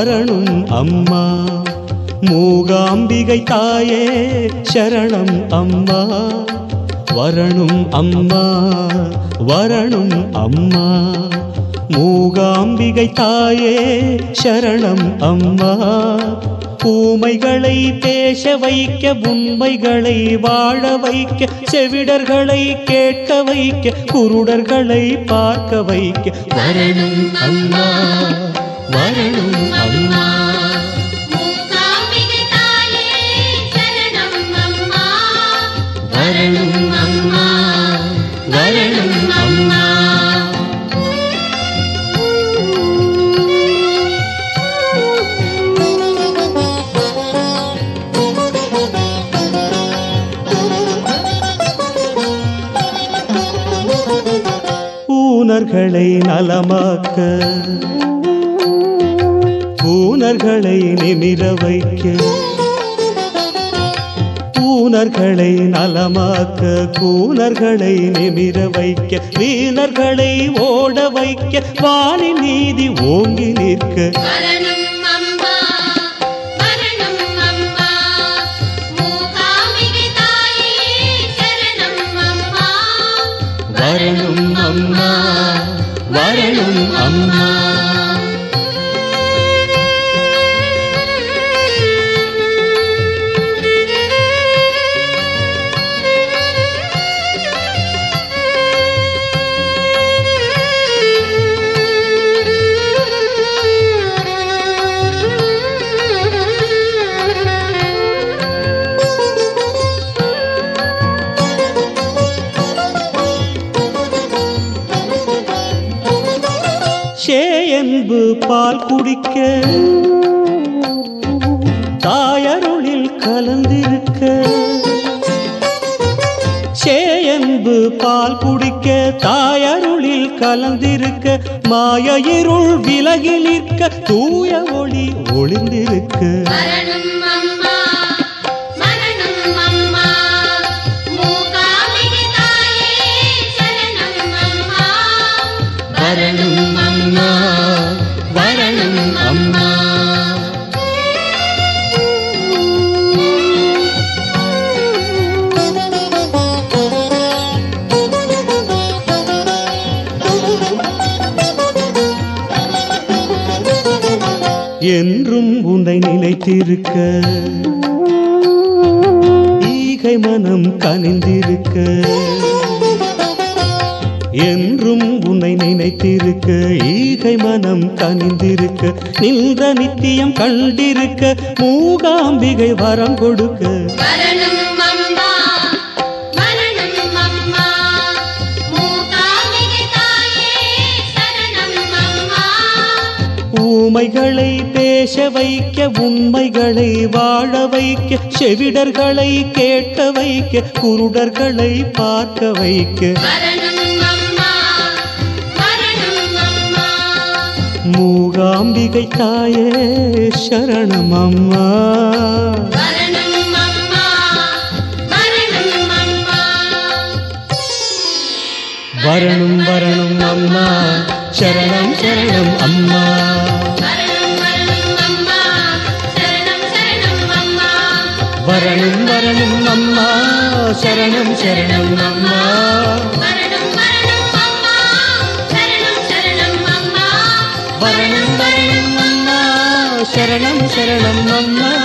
வரணும் அம்மா மூகாம்பிகை தாயே சரணம் அம்மா வரணும் அம்மா வரணும் அம்மா மூகாம்பிகை தாயே சரணம் அம்மா ஊமைகளை பேச வைக்க உண்மைகளை வாழ வைக்க செவிடர்களை கேட்க வைக்க குருடர்களை பார்க்க வைக்க வரணும் அம்மா வரணும் அம்மா மூகாம்பிகை தாயே சரணம் அம்மா வரணும் அம்மா வரணும் அம்மா ஊனர்களை நலமாக்க ஊனர்களை நிமிர வைக்க ஊனர்களை நலமாக்க கூனர்களை நிமிர வைக்க வீணர்களை ஓட வைக்க வாணி நீதி ஓங்கி நிற்க வரணும் அம்மா வரணும் அம்மா மூகாம்பிகை தாயே சரணம் அம்மா வரணும் அம்மா வரணும் அம்மா சேயன்பு பால் குடிக்க தாயருளில் கலந்திருக்க சேயன்பு பால் குடிக்க தாயருளில் கலந்திருக்க மாய இருள் விலகி நிற்க தூய ஒளி ஒளிந்திருக்க வரணும் அம்மா வரணும் அம்மா மூகாம்பிகை தாயே சரணம் அம்மா வரணும் அம்மா வரணும் அம்மா என்றும் உன்னை நினைத்திருக்க ஈகை மனம் கனிந்திருக்க என்றும் உன்னை நினைத்திருக்க ஈகை மனம் கனிந்திருக்க நின்ற நித்தியம் கண்டிருக்க மூகாம்பிகை வரம் கொடுக்க வரணும் அம்மா வரணும் அம்மா மூகாம்பிகை தாயே சரணம் அம்மா ஊமைகளை பேச வைக்க உண்மைகளை வாழ வைக்க செவிடர்களை கேட்க வைக்க குருடர்களை பார்க்க வைக்க வரணும் அம்மா வரணும் அம்மா மூகாம்பிகை தாயே சரணம் அம்மா வரணும் அம்மா வரணும் அம்மா வரணும் வரணும் அம்மா சரணம் சரணம் அம்மா வரணும் வரணும் அம்மா சரணம் சரணம் அம்மா வரணும் வரணும் அம்மா சரணம் சரணம் அம்மா வரணும் வரணும் அம்மா சரணம் சரணம் அம்மா வரணும் வரணும் அம்மா சரணம் சரணம் அம்மா